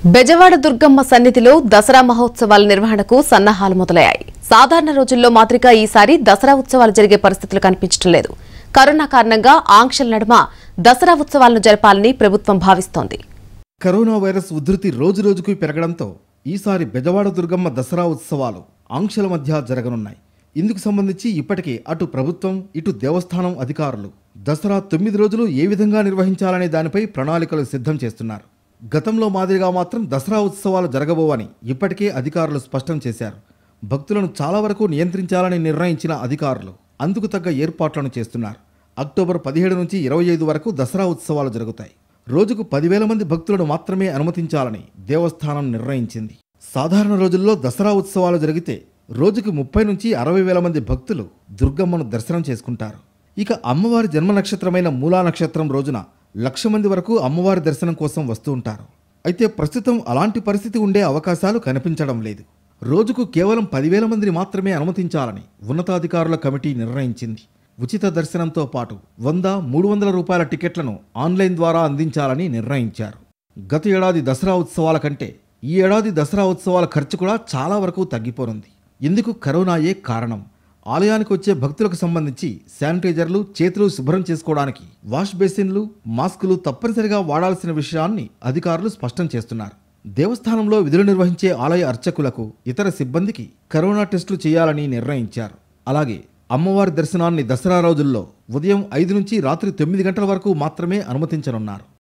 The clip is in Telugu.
బెజవాడ దుర్గమ్మ సన్నిధిలో దసరా మహోత్సవాల నిర్వహణకు సన్నాహాలు మొదలయ్యాయి సాధారణ రోజుల్లో మాదిరిగా ఈసారి దసరా ఉత్సవాలు జరిగే పరిస్థితులు కనిపించడం లేదు కరోనా కారణంగా ఆంక్షల నడుమ దసరా ఉత్సవాలను జరపాలని ప్రభుత్వం భావిస్తోంది కరోనా వైరస్ ఉధృతి రోజురోజుకు పెరగడంతో ఈసారి బెజవాడ దుర్గమ్మ దసరా ఉత్సవాలు ఆంక్షల మధ్య జరగనున్నాయి ఇందుకు సంబంధించి ఇప్పటికే అటు ప్రభుత్వం ఇటు దేవస్థానం అధికారులు దసరా తొమ్మిది రోజులు ఏ విధంగా నిర్వహించాలనే దానిపై ప్రణాళికలు సిద్ధం చేస్తున్నారు గతంలో మాదిరిగా మాత్రం దసరా ఉత్సవాలు జరగబోవని ఇప్పటికే అధికారులు స్పష్టం చేశారు భక్తులను చాలా వరకు నియంత్రించాలని నిర్ణయించిన అధికారులు అందుకు తగ్గ ఏర్పాట్లను చేస్తున్నారు అక్టోబర్ పదిహేడు నుంచి ఇరవై ఐదు వరకు దసరా ఉత్సవాలు జరుగుతాయి రోజుకు పదివేల మంది భక్తులను మాత్రమే అనుమతించాలని దేవస్థానం నిర్ణయించింది సాధారణ రోజుల్లో దసరా ఉత్సవాలు జరిగితే రోజుకు ముప్పై నుంచి అరవై వేల మంది భక్తులు దుర్గమ్మను దర్శనం చేసుకుంటారు ఇక అమ్మవారి జన్మ నక్షత్రమైన మూలా నక్షత్రం రోజున లక్ష మంది వరకు అమ్మవారి దర్శనం కోసం వస్తూ ఉంటారు అయితే ప్రస్తుతం అలాంటి పరిస్థితి ఉండే అవకాశాలు కనిపించడం లేదు రోజుకు కేవలం పదివేల మందిని మాత్రమే అనుమతించాలని ఉన్నతాధికారుల కమిటీ నిర్ణయించింది ఉచిత దర్శనంతో పాటు వంద మూడు వందల రూపాయల టికెట్లను ఆన్లైన్ ద్వారా అందించాలని నిర్ణయించారు గత ఏడాది దసరా ఉత్సవాల కంటే ఈ ఏడాది దసరా ఉత్సవాల ఖర్చు కూడా చాలా వరకు తగ్గిపోనుంది ఇందుకు కరోనాయే కారణం ఆలయానికి వచ్చే భక్తులకు సంబంధించి శానిటైజర్లు చేతులు శుభ్రం చేసుకోవడానికి వాష్ బేసిన్లు మాస్కులు తప్పనిసరిగా వాడాల్సిన విషయాన్ని అధికారులు స్పష్టం చేస్తున్నారు దేవస్థానంలో విధులు నిర్వహించే ఆలయ అర్చకులకు ఇతర సిబ్బందికి కరోనా టెస్టులు చేయాలని నిర్ణయించారు అలాగే అమ్మవారి దర్శనాన్ని దసరా రోజుల్లో ఉదయం ఐదు నుంచి రాత్రి తొమ్మిది గంటల వరకు మాత్రమే అనుమతించనున్నారు